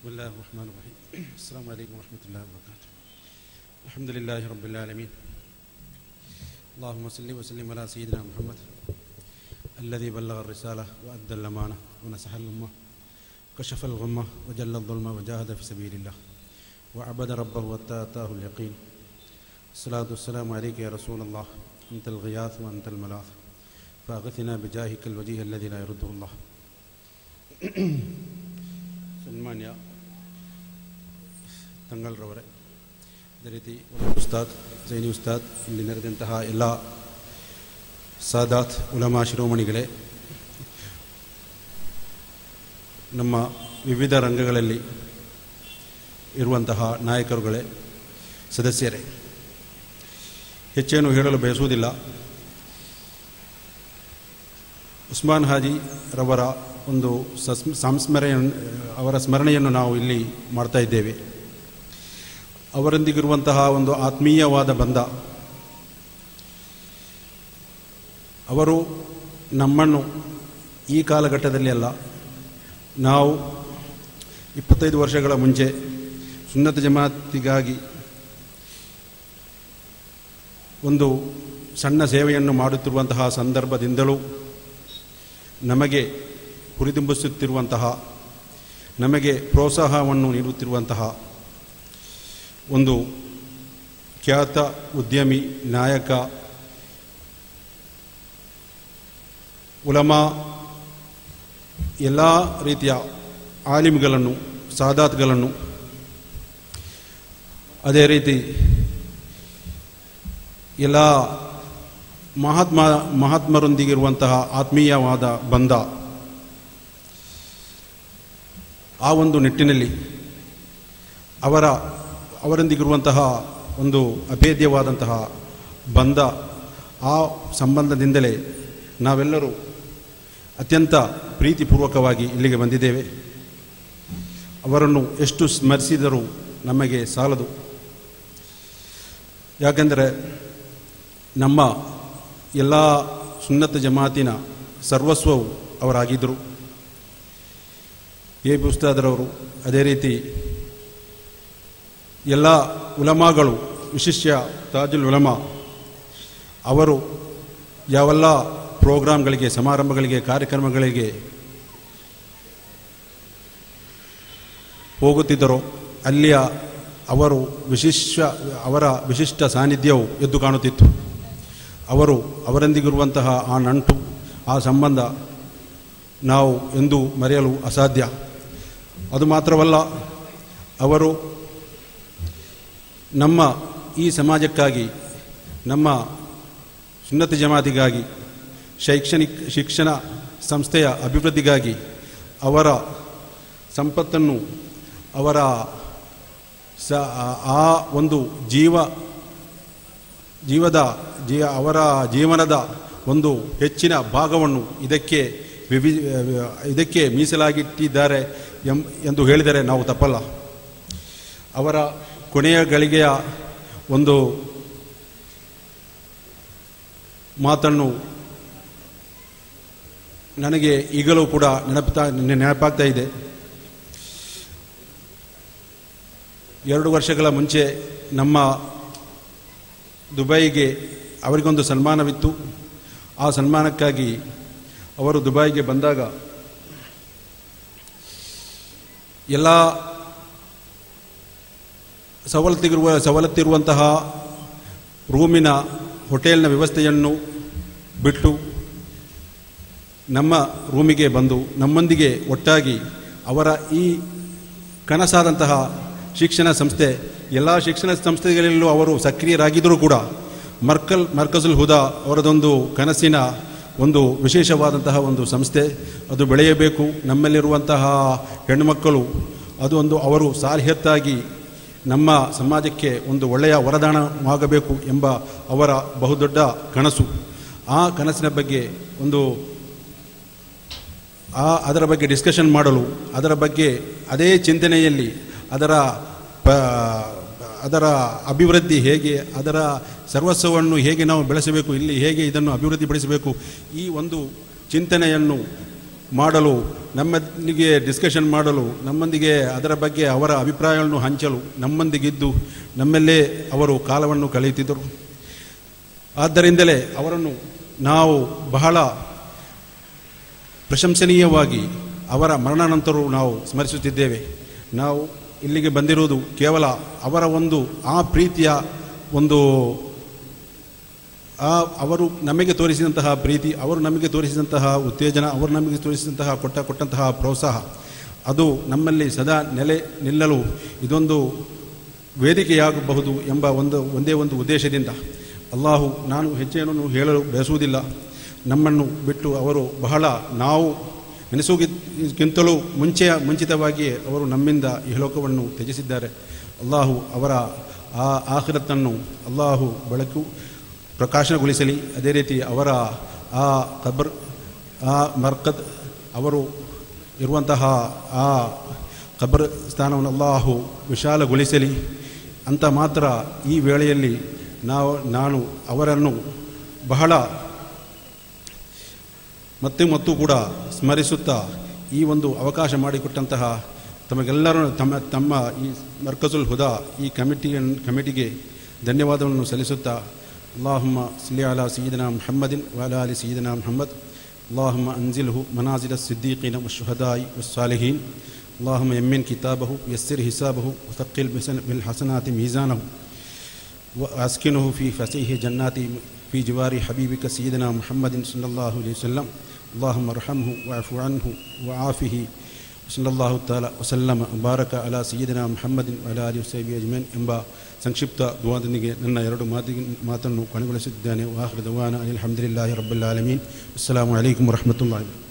بسم الله الرحمن الرحيم السلام عليكم ورحمة الله وبركاته الحمد لله رب العالمين اللهم صل وسلم على سيدنا محمد الذي بلغ الرسالة وأدى الأمانة ونصح الأمة كشف الغمة وجل الظلم وجاهد في سبيل الله وعبد ربه واتى أتاه اليقين الصلاة والسلام عليك يا رسول الله أنت الغياث وأنت الملاث فأغثنا بجاهك الوجيه الذي لا يرده الله ಸನ್ಮಾನ್ಯ ತಂಗಳ್ರವರೇ ಅದೇ ರೀತಿ ಒಳ್ಳೆ ಉಸ್ತಾದ್ ಜೈನಿ ಉಸ್ತಾದ್ ಇಲ್ಲಿ ನೆರೆದಂತಹ ಎಲ್ಲ ಸಾದಾತ್ ಉಲಮಾ ಶಿರೋಮಣಿಗಳೇ ನಮ್ಮ ವಿವಿಧ ರಂಗಗಳಲ್ಲಿ ಇರುವಂತಹ ನಾಯಕರುಗಳೇ ಸದಸ್ಯರೇ ಹೆಚ್ಚೇನು ಹೇಳಲು ಬಯಸುವುದಿಲ್ಲ ಉಸ್ಮಾನ್ ಹಾಜಿ ರವರ ಒಂದು ಸಸ್ ಸಂಸ್ಮರಣೆ ಅವರ ಸ್ಮರಣೆಯನ್ನು ನಾವು ಇಲ್ಲಿ ಮಾಡ್ತಾ ಇದ್ದೇವೆ ಅವರೊಂದಿಗಿರುವಂತಹ ಒಂದು ಆತ್ಮೀಯವಾದ ಬಂಧ ಅವರು ನಮ್ಮನ್ನು ಈ ಕಾಲಘಟ್ಟದಲ್ಲಿ ಅಲ್ಲ ನಾವು ಇಪ್ಪತ್ತೈದು ವರ್ಷಗಳ ಮುಂಚೆ ಸುನ್ನತ ಜಮಾತಿಗಾಗಿ ಒಂದು ಸಣ್ಣ ಸೇವೆಯನ್ನು ಮಾಡುತ್ತಿರುವಂತಹ ಸಂದರ್ಭದಿಂದಲೂ ನಮಗೆ ಹುರಿದುಂಬಿಸುತ್ತಿರುವಂತಹ ನಮಗೆ ಪ್ರೋತ್ಸಾಹವನ್ನು ನೀಡುತ್ತಿರುವಂತಹ ಒಂದು ಖ್ಯಾತ ಉದ್ಯಮಿ ನಾಯಕ ಉಲಮಾ ಎಲ್ಲ ರೀತಿಯ ಆಲಿಮ್ಗಳನ್ನು ಸಾದಾತ್ಗಳನ್ನು ಅದೇ ರೀತಿ ಎಲ್ಲ ಮಹಾತ್ಮ ಮಹಾತ್ಮರೊಂದಿಗಿರುವಂತಹ ಆತ್ಮೀಯವಾದ ಬಂಧ ಆ ಒಂದು ನಿಟ್ಟಿನಲ್ಲಿ ಅವರ ಅವರೊಂದಿಗಿರುವಂತಹ ಒಂದು ಅಭೇದ್ಯವಾದಂತಹ ಬಂಧ ಆ ಸಂಬಂಧದಿಂದಲೇ ನಾವೆಲ್ಲರೂ ಅತ್ಯಂತ ಪ್ರೀತಿಪೂರ್ವಕವಾಗಿ ಇಲ್ಲಿಗೆ ಬಂದಿದ್ದೇವೆ ಅವರನ್ನು ಎಷ್ಟು ಸ್ಮರಿಸಿದರೂ ನಮಗೆ ಸಾಲದು ಯಾಕೆಂದರೆ ನಮ್ಮ ಎಲ್ಲ ಸುನ್ನತ ಜಮಾತಿನ ಸರ್ವಸ್ವವು ಅವರಾಗಿದ್ದರು ಎ ಬಿ ಉಸ್ತಾದರವರು ಅದೇ ರೀತಿ ಎಲ್ಲ ಉಲಮಾಗಳು ವಿಶಿಷ್ಯ ತಾಜುಲ್ ಉಲಮಾ ಅವರು ಯಾವೆಲ್ಲ ಪ್ರೋಗ್ರಾಮ್ಗಳಿಗೆ ಸಮಾರಂಭಗಳಿಗೆ ಕಾರ್ಯಕ್ರಮಗಳಿಗೆ ಹೋಗುತ್ತಿದ್ದರೋ ಅಲ್ಲಿಯ ಅವರು ವಿಶಿಷ್ಟ ಅವರ ವಿಶಿಷ್ಟ ಸಾನ್ನಿಧ್ಯವು ಎದ್ದು ಕಾಣುತ್ತಿತ್ತು ಅವರು ಅವರೊಂದಿಗಿರುವಂತಹ ಆ ನಂಟು ಆ ಸಂಬಂಧ ನಾವು ಎಂದೂ ಮರೆಯಲು ಅಸಾಧ್ಯ ಅದು ಮಾತ್ರವಲ್ಲ ಅವರು ನಮ್ಮ ಈ ಸಮಾಜಕ್ಕಾಗಿ ನಮ್ಮ ಸುನ್ನತಿ ಜಮಾತಿಗಾಗಿ ಶೈಕ್ಷಣಿಕ ಶಿಕ್ಷಣ ಸಂಸ್ಥೆಯ ಅಭಿವೃದ್ಧಿಗಾಗಿ ಅವರ ಸಂಪತ್ತನ್ನು ಅವರ ಸ ಆ ಒಂದು ಜೀವ ಜೀವದ ಜೀ ಅವರ ಜೀವನದ ಒಂದು ಹೆಚ್ಚಿನ ಭಾಗವನ್ನು ಇದಕ್ಕೆ ವಿವಿ ಇದಕ್ಕೆ ಮೀಸಲಾಗಿಟ್ಟಿದ್ದಾರೆ ಎಂ ಎಂದು ಹೇಳಿದರೆ ನಾವು ತಪ್ಪಲ್ಲ ಅವರ ಕೊನೆಯ ಗಳಿಗೆಯ ಒಂದು ಮಾತನ್ನು ನನಗೆ ಈಗಲೂ ಕೂಡ ನೆನಪುತ್ತಾ ನೆನಪಾಗ್ತಾ ಇದೆ ಎರಡು ವರ್ಷಗಳ ಮುಂಚೆ ನಮ್ಮ ದುಬೈಗೆ ಅವರಿಗೊಂದು ಸನ್ಮಾನವಿತ್ತು ಆ ಸನ್ಮಾನಕ್ಕಾಗಿ ಅವರು ದುಬೈಗೆ ಬಂದಾಗ ಎಲ್ಲ ಸವಲತ್ತಿರುವ ಸವಲತ್ತಿರುವಂತಹ ರೂಮಿನ ಹೋಟೆಲ್ನ ವ್ಯವಸ್ಥೆಯನ್ನು ಬಿಟ್ಟು ನಮ್ಮ ರೂಮಿಗೆ ಬಂದು ನಮ್ಮೊಂದಿಗೆ ಒಟ್ಟಾಗಿ ಅವರ ಈ ಕನಸಾದಂತಹ ಶಿಕ್ಷಣ ಸಂಸ್ಥೆ ಎಲ್ಲ ಶಿಕ್ಷಣ ಸಂಸ್ಥೆಗಳಲ್ಲೂ ಅವರು ಸಕ್ರಿಯರಾಗಿದ್ದರೂ ಕೂಡ ಮರ್ಕಲ್ ಮರ್ಕಜುಲ್ ಹುದಾ ಅವರದೊಂದು ಕನಸಿನ ಒಂದು ವಿಶೇಷವಾದಂತಹ ಒಂದು ಸಂಸ್ಥೆ ಅದು ಬೆಳೆಯಬೇಕು ನಮ್ಮಲ್ಲಿರುವಂತಹ ಹೆಣ್ಣುಮಕ್ಕಳು ಅದು ಒಂದು ಅವರು ಸಾಲಿಹತ್ತಾಗಿ ನಮ್ಮ ಸಮಾಜಕ್ಕೆ ಒಂದು ಒಳ್ಳೆಯ ವರದಾನವಾಗಬೇಕು ಎಂಬ ಅವರ ಬಹುದೊಡ್ಡ ಕನಸು ಆ ಕನಸಿನ ಬಗ್ಗೆ ಒಂದು ಆ ಅದರ ಬಗ್ಗೆ ಡಿಸ್ಕಷನ್ ಮಾಡಲು ಅದರ ಬಗ್ಗೆ ಅದೇ ಚಿಂತನೆಯಲ್ಲಿ ಅದರ ಪ ಅದರ ಅಭಿವೃದ್ಧಿ ಹೇಗೆ ಅದರ ಸರ್ವಸ್ವವನ್ನು ಹೇಗೆ ನಾವು ಬೆಳೆಸಬೇಕು ಇಲ್ಲಿ ಹೇಗೆ ಇದನ್ನು ಅಭಿವೃದ್ಧಿಪಡಿಸಬೇಕು ಈ ಒಂದು ಚಿಂತನೆಯನ್ನು ಮಾಡಲು ನಮ್ಮೊಂದಿಗೆ ಡಿಸ್ಕಷನ್ ಮಾಡಲು ನಮ್ಮೊಂದಿಗೆ ಅದರ ಬಗ್ಗೆ ಅವರ ಅಭಿಪ್ರಾಯಗಳನ್ನು ಹಂಚಲು ನಮ್ಮೊಂದಿಗಿದ್ದು ನಮ್ಮಲ್ಲೇ ಅವರು ಕಾಲವನ್ನು ಕಳೆಯುತ್ತಿದ್ದರು ಆದ್ದರಿಂದಲೇ ಅವರನ್ನು ನಾವು ಬಹಳ ಪ್ರಶಂಸನೀಯವಾಗಿ ಅವರ ಮರಣಾನಂತರವೂ ನಾವು ಸ್ಮರಿಸುತ್ತಿದ್ದೇವೆ ನಾವು ಇಲ್ಲಿಗೆ ಬಂದಿರುವುದು ಕೇವಲ ಅವರ ಒಂದು ಆ ಪ್ರೀತಿಯ ಒಂದು ಆ ಅವರು ನಮಗೆ ತೋರಿಸಿದಂತಹ ಪ್ರೀತಿ ಅವರು ನಮಗೆ ತೋರಿಸಿದಂತಹ ಉತ್ತೇಜನ ಅವರು ನಮಗೆ ತೋರಿಸಿದಂತಹ ಕೊಟ್ಟ ಕೊಟ್ಟಂತಹ ಪ್ರೋತ್ಸಾಹ ಅದು ನಮ್ಮಲ್ಲಿ ಸದಾ ನೆಲೆ ನಿಲ್ಲಲು ಇದೊಂದು ವೇದಿಕೆಯಾಗಬಹುದು ಎಂಬ ಒಂದು ಒಂದೇ ಒಂದು ಉದ್ದೇಶದಿಂದ ಅಲ್ಲಾಹು ನಾನು ಹೆಚ್ಚೇನನ್ನು ಹೇಳಲು ಬಯಸುವುದಿಲ್ಲ ನಮ್ಮನ್ನು ಬಿಟ್ಟು ಅವರು ಬಹಳ ನಾವು ನೆನೆಸುವುದಕ್ಕಿಂತಲೂ ಮುಂಚೆಯ ಮುಂಚಿತವಾಗಿಯೇ ಅವರು ನಮ್ಮಿಂದ ಈ ಲೋಕವನ್ನು ತ್ಯಜಿಸಿದ್ದಾರೆ ಅಲ್ಲಾಹು ಅವರ ಆ ಆಖಿರತ್ತನ್ನು ಅಲ್ಲಾಹು ಬೆಳಕು ಪ್ರಕಾಶನಗೊಳಿಸಲಿ ಅದೇ ರೀತಿ ಅವರ ಆ ಕಬರ್ ಆ ಮರ್ಕದ್ ಅವರು ಇರುವಂತಹ ಆ ಕಬರ್ ಸ್ಥಾನವನ್ನು ಅಲ್ಲಾಹು ವಿಶಾಲಗೊಳಿಸಲಿ ಅಂತ ಮಾತ್ರ ಈ ವೇಳೆಯಲ್ಲಿ ನಾವು ನಾನು ಅವರನ್ನು ಬಹಳ ಮತ್ತೆ ಮತ್ತು ಕೂಡ ಸ್ಮರಿಸುತ್ತಾ ಈ ಒಂದು ಅವಕಾಶ ಮಾಡಿಕೊಟ್ಟಂತಹ ತಮಗೆಲ್ಲರೂ ತಮ್ಮ ತಮ್ಮ ಈ ಮರ್ಕಜುಲ್ ಹುದಾ ಈ ಕಮಿಟಿಯ ಕಮಿಟಿಗೆ ಧನ್ಯವಾದವನ್ನು ಸಲ್ಲಿಸುತ್ತಾ اللهم صل على سيدنا محمد وعلى ال سيدنا محمد اللهم انزله منازل الصديقين والشهداء والصالحين اللهم يمن كتابه يسر حسابه وثقل بالحسنات ميزانه واسكنه في فسيح جنات في جوار حبيبك سيدنا محمد صلى الله عليه وسلم اللهم ارحمه واعف عنه وعافه صلى الله تعالى وسلم ಬಾರಕ ಅಲಾ ಸಯ್ಯದಿನ ಮುಹಮ್ಮದಿನ್ ಅಲಾ ಅಲಿ ವಸೈಬಿ ಅಜ್ಮೇನ್ ಎಂಬ ಸಂಕ್ಷಿಪ್ತ ದುವಾದೊಂದಿಗೆ ನನ್ನ ಎರಡು ಮಾತಿಗೆ ಮಾತನ್ನು ಕೊನೆಗೊಳಿಸಿದ್ದೇನೆ ವಾಹ್ರ ದವಾನ ಅನಿಲ್ ಹಮ್ದುಲಿಲ್ಲಾಹಿ ರಬ್ಬುಲ್ ಆಲಮೀನ್ ಅಸ್ಸಲಾಮು ಅಲೈಕುಮ್ ವರಹಮತುಲ್ಲಾಹಿ